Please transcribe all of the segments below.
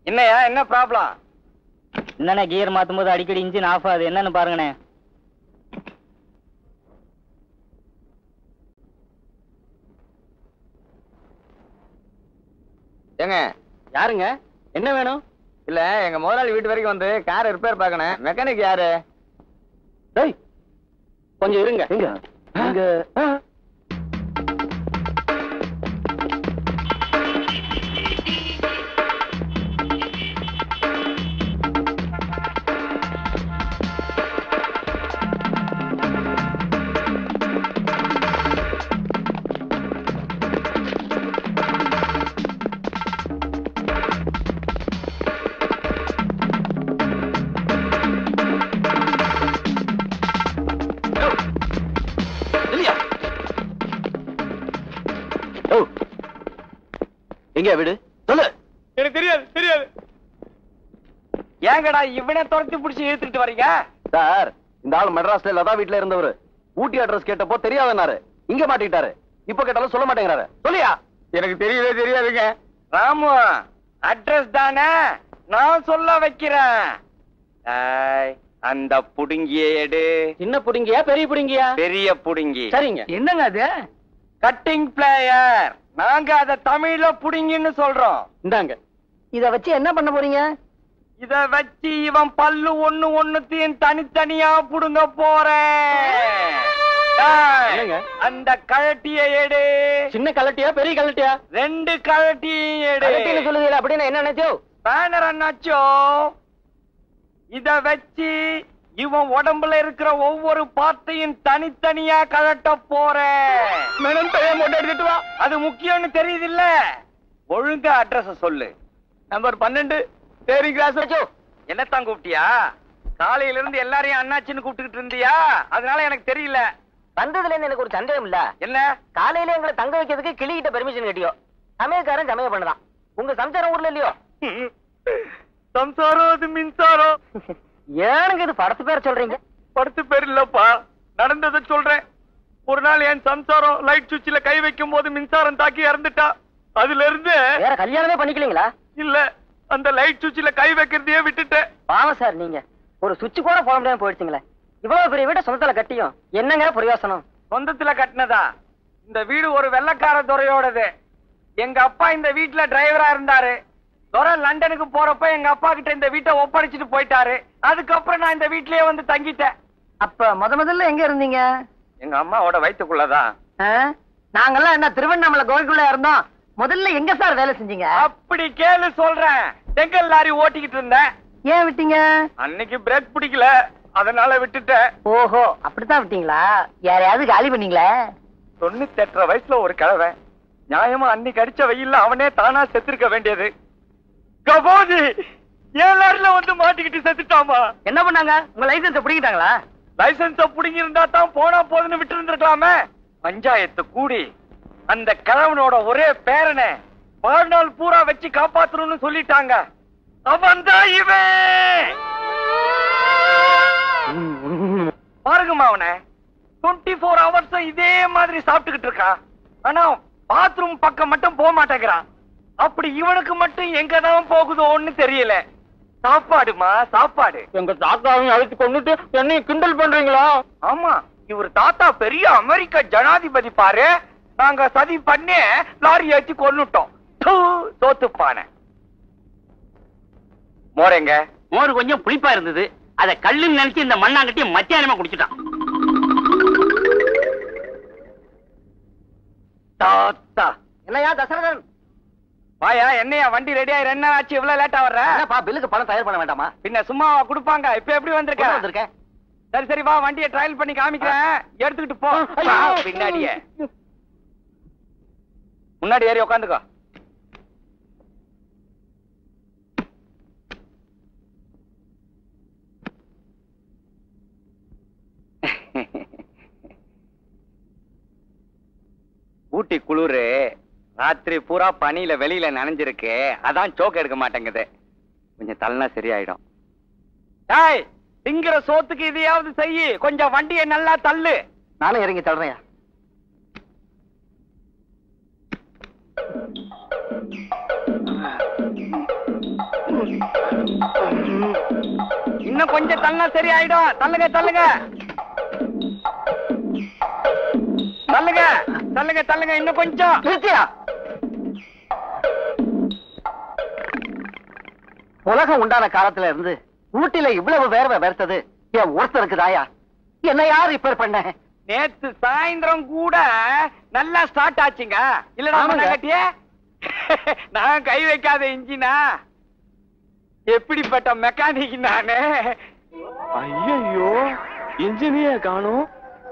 என்னையா என்ன ப்ராப்ளம் என்னண்ணே கியர் மாத்தும் போது அடிக்கடி இன்ஜின் ஆஃப் ஆகுது என்னன்னு பாருங்கண்ணே ஏங்க யாருங்க என்ன வேணும் இல்ல எங்க முதலாளி வீட்டு வரைக்கும் வந்து கார் ரிப்பேர் பார்க்கணும் மெக்கானிக் யாரு டேய் கொஞ்சம் இருங்க இங்க இல்லையா ஓ எங்க வீடு சொல்லு எனக்கு தெரியாது தெரியாது ஏங்கடா இவனை துரத்தி பிடிச்சி இழுத்துட்டு வரீங்க சார் இந்த ஆள் மெட்ராஸ்ல லதா வீட்ல இருந்தவர் ஊட்டி அட்ரஸ் கேட்டப்போ தெரியாதனாரு இங்க மாட்டிக்கிட்டாரு இப்ப கேட்டாலும் சொல்ல மாட்டேங்கிறாரு சொல்லியா எனக்கு தெரியவே தெரியாதுங்க ராமு அட்ரஸ் தானே நான் சொல்ல வைக்கிறேன் ஏய், அந்த புடுங்கிய எடு சின்ன புடிங்கியா பெரிய புடிங்கியா பெரிய புடுங்கி சரிங்க என்னங்க அது கட்டிங் பிளேயர் நாங்க அத தமிழ்ல புடுங்கின்னு சொல்றோம் இந்தாங்க இத வச்சு என்ன பண்ண போறீங்க இத வச்சு இவன் பல்லு ஒண்ணு ஒண்ணுத்தையும் தனித்தனியா புடுங்க போறேன் ஏய், என்னங்க? அந்த கழட்டிய எடு சின்ன கலட்டியா பெரிய கலட்டியா ரெண்டு கழட்டியும் எடு சொல்லுதீங்க அப்படின்னு என்ன நினைச்சோ பேனர் அண்ணாச்சோ இத வச்சு இவன் உடம்புல இருக்கிற ஒவ்வொரு பார்ட்டையும் தனித்தனியா கழட்ட போறேன் எடுத்துட்டு வா அது முக்கியம்னு தெரியுது இல்ல ஒழுங்கா அட்ரஸ் சொல்லு நம்பர் பன்னெண்டு சரி கிளாஸ் வச்சோ என்னத்தான் கூப்பிட்டியா காலையில இருந்து எல்லாரையும் அண்ணாச்சின்னு கூப்பிட்டுக்கிட்டு இருந்தியா அதனால எனக்கு தெரியல வந்ததுல இருந்து எனக்கு ஒரு சந்தேகம் இல்ல என்ன காலையில எங்களை தங்க வைக்கிறதுக்கு கிளிகிட்ட பெர்மிஷன் கேட்டியோ சமயக்காரன் சமயம் பண்ணதான் உங்க சம்சாரம் ஊர்ல இல்லையோ சம்சாரம் அது மின்சாரம் ஏனுங்க இது படத்து பேர் சொல்றீங்க படுத்து பேர் இல்லப்பா நடந்ததை சொல்றேன் ஒரு நாள் என் சம்சாரம் லைட் சுவிட்ச்ல கை வைக்கும் போது மின்சாரம் தாக்கி இறந்துட்டா அதுல இருந்து வேற கல்யாணமே பண்ணிக்கலீங்களா இல்ல அந்த லைட் சுவிட்ச்ல கை வைக்கிறதையே விட்டுட்டேன் பாவம் சார் நீங்க ஒரு சுவிட்ச் கூட போட முடியாம போயிடுச்சுங்களே இவ்வளவு பெரிய வீட்டை சொந்தத்துல கட்டியும் என்னங்க பிரயோசனம் சொந்தத்துல கட்டினதா இந்த வீடு ஒரு வெள்ளக்கார துறையோடது எங்க அப்பா இந்த வீட்டுல டிரைவரா இருந்தாரு துரை லண்டனுக்கு போறப்ப எங்க அப்பா கிட்ட இந்த வீட்டை ஒப்படைச்சிட்டு போயிட்டாரு அதுக்கப்புறம் நான் இந்த வீட்லயே வந்து தங்கிட்டேன் அப்ப முத முதல்ல எங்க இருந்தீங்க எங்க அம்மாவோட வயித்துக்குள்ளதான் ஆ? நாங்கெல்லாம் என்ன திருவண்ணாமலை கோயிலுக்குள்ள இருந்தோம் முதல்ல எங்க சார் வேலை செஞ்சீங்க அப்படி கேளு சொல்றேன் செங்கல் லாரி ஓட்டிக்கிட்டு இருந்தேன் ஏன் விட்டீங்க அன்னைக்கு பிரேக் பிடிக்கல அதனால விட்டுட்டேன் ஓஹோ அப்படித்தான் விட்டீங்களா யாரையாவது காலி பண்ணீங்களா தொண்ணூத்தி எட்டரை வயசுல ஒரு கிழவன் நியாயமா அன்னைக்கு அடிச்ச வெயில்ல அவனே தானா செத்துருக்க வேண்டியது கபோதி ஏன் லாரில வந்து மாட்டிக்கிட்டு செத்துட்டாமா என்ன பண்ணாங்க உங்க லைசன்ஸ் பிடிக்கிட்டாங்களா லைசன்ஸ புடுங்கி இருந்தா தான் போனா போதுன்னு விட்டு இருந்திருக்கலாமே பஞ்சாயத்து கூடி அந்த கிழவனோட ஒரே பேரனை வாழ்நாள் பூரா வச்சு காப்பாத்தணும்னு சொல்லிட்டாங்க அவன் தான் இவன் பாருங்கம்மா அவனை டுவெண்ட்டி ஃபோர் ஹவர்ஸ் இதே மாதிரி சாப்பிட்டுக்கிட்டு இருக்கான் ஆனா பாத்ரூம் பக்கம் மட்டும் போக மாட்டேங்கிறான் அப்படி இவனுக்கு மட்டும் எங்கதான் போகுதோன்னு தெரியல சாப்பாடுமா சாப்பாடு எங்க தாத்தாவையும் அழைத்து கொண்டுட்டு என்னையும் கிண்டல் பண்றீங்களா ஆமா இவர் தாத்தா பெரிய அமெரிக்க ஜனாதிபதி பாரு நாங்க சதி பண்ணி லாரி ஏத்தி கொன்னுட்டோம் தூ, தோத்துப்பான மோரங்க மோர் கொஞ்சம் புளிப்பா இருந்தது அத கல்லுன்னு நினைச்சு இந்த மண்ணாங்கட்டி மத்தியானமா குடிச்சிட்டான் தாத்தா என்னையா தசரதன் வாயா என்னையா வண்டி ரெடி ஆயி ரெண்டு நாள் ஆச்சு இவ்வளவு லேட்டா வர்ற என்னப்பா பில்லுக்கு பணம் தயார் பண்ண வேண்டாமா பின்ன சும்மாவா கொடுப்பாங்க இப்ப எப்படி வந்திருக்க கொண்டு வந்திருக்கேன் சரி சரி வா வண்டியை ட்ரையல் பண்ணி காமிக்கிறேன் எடுத்துக்கிட்டு போ ஐயோ. வா, பின்னாடியே முன்னாடி ஏறி உட்காந்துக்கோ ஊட்டி குளிரு ராத்திரி பூரா பனியில வெளியில நனைஞ்சிருக்கு அதான் சோக்கு எடுக்க மாட்டேங்குது கொஞ்சம் தள்ளனா சரியாயிடும் டேய் திங்கிற சோத்துக்கு இதையாவது செய்யி கொஞ்சம் வண்டியை நல்லா தள்ளு நானும் இறங்கி தள்ளுறேன் இன்னும் கொஞ்சம் தள்ளா சரியாயிடும் தள்ளுங்க தள்ளுங்க தள்ளுங்க தள்ளுங்க தள்ளுங்க இன்னும் கொஞ்சம் நிறுத்தியா உலகம் உண்டான காலத்துல இருந்து ஊட்டில இவ்வளவு வேர்வை வேர்த்தது என் ஒருத்தருக்கு தாயா என்ன யார் ரிப்பேர் பண்ண நேத்து சாயந்தரம் கூட நல்லா ஸ்டார்ட் ஆச்சுங்க இல்லடா ஆமாங்க. கட்டிய நான் கை வைக்காத இன்ஜினா எப்படிப்பட்ட மெக்கானிக் நானு ஐயோ இன்ஜினிய காணும்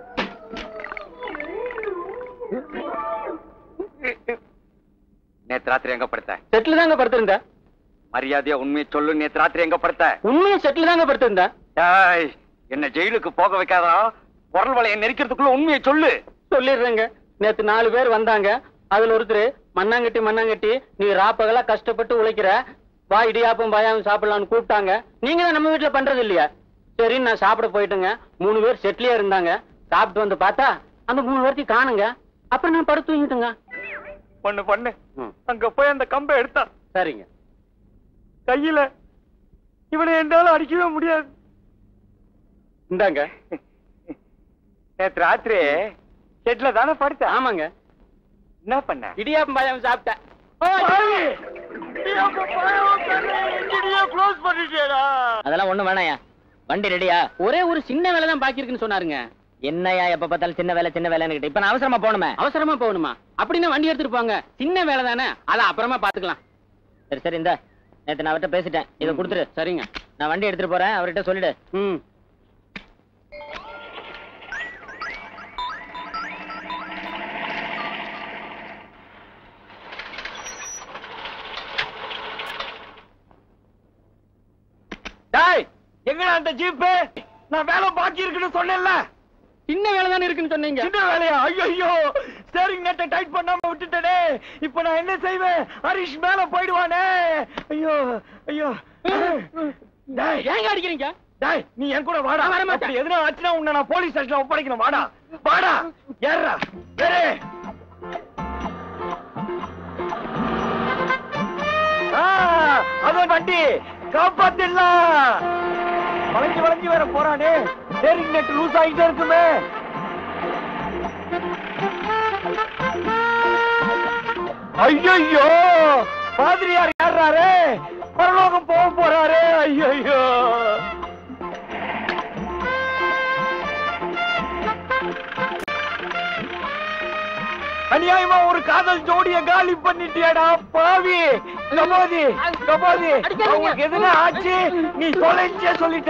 நேத்து ராத்திரி எங்க படுத்த செட்டில் தாங்க படுத்திருந்தேன் மரியாதையா உண்மையை சொல்லு நேத்து ராத்திரி எங்க படுத்த உண்மையை செட்டில் தாங்க படுத்திருந்தேன் டேய், என்ன ஜெயிலுக்கு போக வைக்காதா குரல் வளைய நெரிக்கிறதுக்குள்ள உண்மையை சொல்லு சொல்லிடுறேங்க நேத்து நாலு பேர் வந்தாங்க அதுல ஒருத்தர் மண்ணாங்கட்டி மண்ணாங்கட்டி நீ ராப்பகலா கஷ்டப்பட்டு உழைக்கிற வா இடியாப்பம் பாயாவும் சாப்பிடலாம்னு கூப்பிட்டாங்க நீங்க தான் நம்ம வீட்டுல பண்றது இல்லையா சரி நான் சாப்பிட போயிட்டுங்க மூணு பேர் செட்லயே இருந்தாங்க சாப்பிட்டு வந்து பார்த்தா அந்த மூணு பேர்த்தையும் காணுங்க அப்புறம் நான் படுத்து தூங்கிட்டுங்க பொண்ணு பொண்ணு ம். அங்க போய் அந்த கம்பை எடுத்தான் சரிங்க கையில இவனை என்னால அடிக்கவே முடியாது இந்தாங்க நேத்து ராத்திரி செட்ல தானே படுத்த ஆமாங்க என்ன பண்ண இடியாப்பம் பாயாவும் சாப்பிட்டேன் க்ளோஸ் பண்ணிட்டேடா அதெல்லாம் ஒண்ணும் வேணாயா வண்டி ரெடியா ஒரே ஒரு சின்ன வேலை தான் பாக்கி இருக்குன்னு சொன்னாருங்க என்னையா எப்ப பார்த்தாலும் சின்ன வேலை சின்ன வேலைன்னு கிட்ட இப்ப நான் அவசரமா போகணுமே அவசரமா போகணுமா அப்படின்னா வண்டி எடுத்துட்டு போங்க சின்ன வேலை தானே அதை அப்புறமா பாத்துக்கலாம் சரி சரி இந்த நேத்து நான் அவர்கிட்ட பேசிட்டேன் இதை கொடுத்துரு சரிங்க நான் வண்டி எடுத்துட்டு போறேன் அவர்கிட்ட சொல்லிடு ம் டேய் எங்கடா அந்த ஜீப்பு நான் வேலை பாக்கி இருக்குன்னு சொன்னேன்ல சின்ன வேலை தானே இருக்குன்னு சொன்னீங்க சின்ன வேலையா ஐயோ ஸ்டேரிங் நெட்டை டைட் பண்ணாம விட்டுட்டேனே இப்போ நான் என்ன செய்வேன் ஹரிஷ் மேல போயிடுவானே ஐயோ ஐயோ டேய் ஏங்க அடிக்கிறீங்க டேய் நீ என் கூட வாடா நான் வரமாட்டேன். அப்படி எதுனா ஆச்சுன்னா உன்னை நான் போலீஸ் ஸ்டேஷன்ல ஒப்படைக்கணும் வாடா வாடா ஏறா ஏறு ஆ, அதோ வண்டி காப்பாத்திடலாம் வளைஞ்சு வளைஞ்சு வேற போறானே ஸ்டேரிங் நெட் லூஸ் ஆகிட்டே இருக்குமே ஐயோ பாதிரியார் ஏறாரு பரலோகம் போக போறாரு ஐயோ அநியாயமா ஒரு காதல் ஜோடிய காலி பண்ணிட்டியாடா பாவி கபாதி கபாதி அடிக்காதீங்க. அவங்களுக்கு எதுனா ஆச்சு நீ தொலைஞ்சே சொல்லிட்ட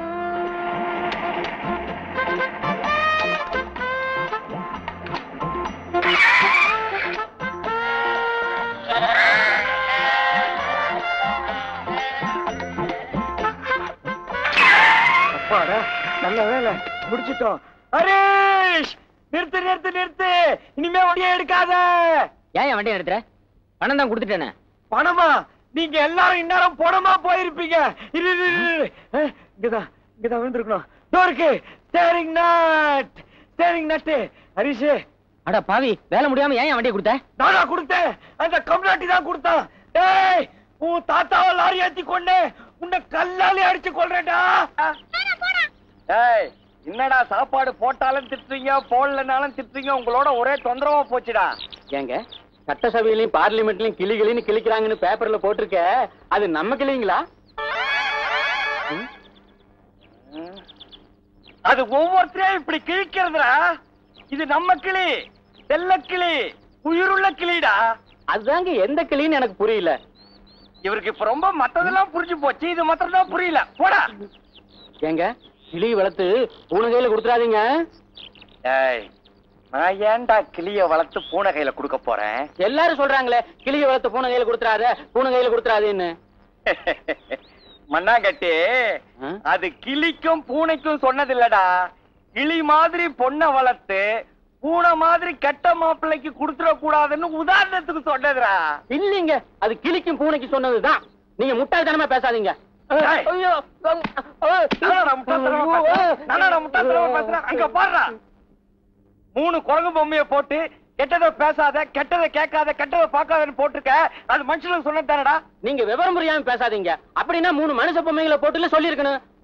அப்பாடா நல்ல வேலை முடிச்சிட்டோம் ஹரேஷ் நிறுத்து நிறுத்து நிறுத்து இனிமே வண்டியை எடுக்காத ஏன் என் வண்டி எடுத்துற பணம் தான் கொடுத்துட்டேனே பணமா நீங்க எல்லாரும் இந்நேரம் பணமா போயிருப்பீங்க இரு இரு, இரு, இரு. அஹ், இங்கதான் இங்கதான் விழுந்திருக்கணும் இதோ இருக்கு ஸ்டேரிங் நட் ஸ்டேரிங் நட்டு ஹரிஷ் அட பாவி வேலை முடியாம ஏன் என் வண்டியை கொடுத்த நானா கொடுத்தேன் அந்த கம்நாட்டி தான் கொடுத்தான் டேய் உன் தாத்தாவை லாரி ஏத்தி கொண்டு உன்னை கல்லாலே அடிச்சு கொள்றேன்டா டேய் என்னடா சாப்பாடு போட்டாலும் திட்டுறீங்க போடலனாலும் திட்டுறீங்க உங்களோட ஒரே தொந்தரவா போச்சுடா ஏங்க சட்டசபையிலயும் பார்லிமெண்ட்லயும் கிளிகளின்னு கிளிக்கிறாங்கன்னு பேப்பர்ல போட்டிருக்க அது நம்ம கிளிங்களா அது ஒவ்வொருத்தரையும் இப்படி கிழிக்கிறதுடா இது நம்ம கிளி செல்ல கிளி உயிருள்ள கிளிடா அதுதாங்க எந்த கிளின்னு எனக்கு புரியல இவருக்கு இப்ப ரொம்ப மத்ததெல்லாம் புரிஞ்சு போச்சு இது மாத்திரம் தான் புரியல போடா ஏங்க கிளி வளர்த்து பூனை கையில கொடுத்துறாதீங்க டேய் நான் ஏன்டா கிளிய வளர்த்து பூனை கையில கொடுக்க போறேன் எல்லாரும் சொல்றாங்களே கிளியை வளர்த்து பூனை கையில கொடுத்துறாத பூனை கையில கொடுத்துறாதேன்னு மண்ணாங்கட்டி ஆ? அது கிளிக்கும் பூனைக்கும் சொன்னதில்லடா கிளி மாதிரி பொண்ணை வளர்த்து பூனை மாதிரி கெட்ட மாப்பிள்ளைக்கு கொடுத்துட கூடாதுன்னு உதாரணத்துக்கு சொன்னதுடா இல்லீங்க அது கிளிக்கும் பூனைக்கு சொன்னதுதான் நீங்க முட்டாள்தனமா பேசாதீங்க ஏய். ஐயோ நானாடா முட்டாள்தனமா பேசுறேன்? நானாடா முட்டாள்தனமா பேசுறேன்? அங்க பாருடா மூணு குரங்கு பொம்மைய போட்டு கெட்டதை பேசாத கெட்டதை கேட்காத கெட்டதை பார்க்காதன்னு போட்டிருக்க அது மனுஷனுக்கு சொன்னது தானடா நீங்க விவரம் புரியாம பேசாதீங்க அப்படின்னா மூணு மனுஷ பொம்மைகளை போட்டுல சொல்லியிருக்கணும்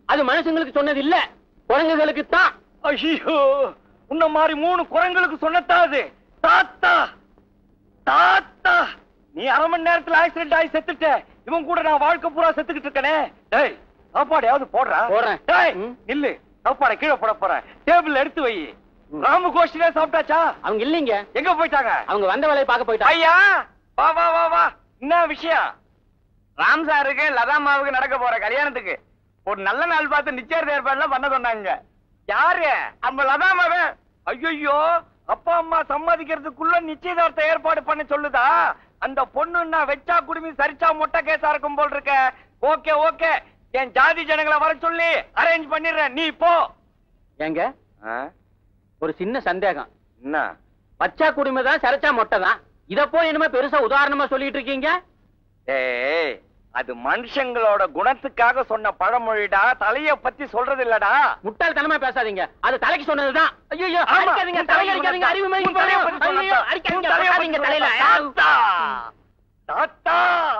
அது மனுஷங்களுக்கு சொன்னது இல்ல குரங்குகளுக்கு தான் ஐயோ உன்ன மாதிரி மூணு குரங்களுக்கு சொன்னத்தாது தாத்தா தாத்தா நீ அரை மணி நேரத்துல ஆக்சிடென்ட் ஆகி செத்துட்ட இவன் கூட நான் வாழ்க்கை பூரா செத்துக்கிட்டு இருக்கனே டேய் சாப்பாடையாவது போடுறா போடுறேன். டேய் ம். நில்லு சாப்பாடை கீழே போட போறேன் டேபிள் எடுத்து வை ம். ராமு கோஷ்டிலே சாப்பிட்டாச்சா அவங்க இல்லீங்க எங்க போயிட்டாங்க அவங்க வந்த வேலையை பார்க்க போயிட்டாங்க ஐயா வா வா வா வா என்ன விஷயம் ராம் சாருக்கு லதாமாவுக்கு நடக்க போற கல்யாணத்துக்கு ஒரு நல்ல நாள் பார்த்து நிச்சயதார்த்த ஏற்பாடுலாம் பண்ண சொன்னாங்க யாரு நம்ம லதாமாவே ஐயோ அப்பா அம்மா சம்மதிக்கிறதுக்குள்ள நிச்சயதார்த்த ஏற்பாடு பண்ண சொல்லுதா அந்த பொண்ணுன்னா வெச்சா குடுமி சரிச்சா மொட்டை கேஸா இருக்கும் போல் இருக்க ஓகே ஓகே என் ஜாதி ஜனங்களை வர சொல்லி அரேஞ்ச் பண்ணிடுறேன் நீ போ ஏங்க ஒரு சின்ன சந்தேகம் என்ன பச்சா குடிமை தான் சரைச்சா மொட்டை தான் இத போய் இனிமே பெருசா உதாரணமா சொல்லிட்டு இருக்கீங்க ஏய் அது மனுஷங்களோட குணத்துக்காக சொன்ன பழமொழிடா தலைய பத்தி சொல்றது இல்லடா முட்டாள்தனமா பேசாதீங்க அது தலைக்கு சொன்னதுதான் ஐயோ ஆமா, அடிக்காதீங்க உன் தலையில தலைய அடிக்காதீங்க அறிவு உன் தலைய பத்தி ஐயோ சொன்னதா. அடிக்காதீங்க உன் தலைய பத்தி பசாதீங்க தலையில சொன்னதா. தாத்தா தாத்தா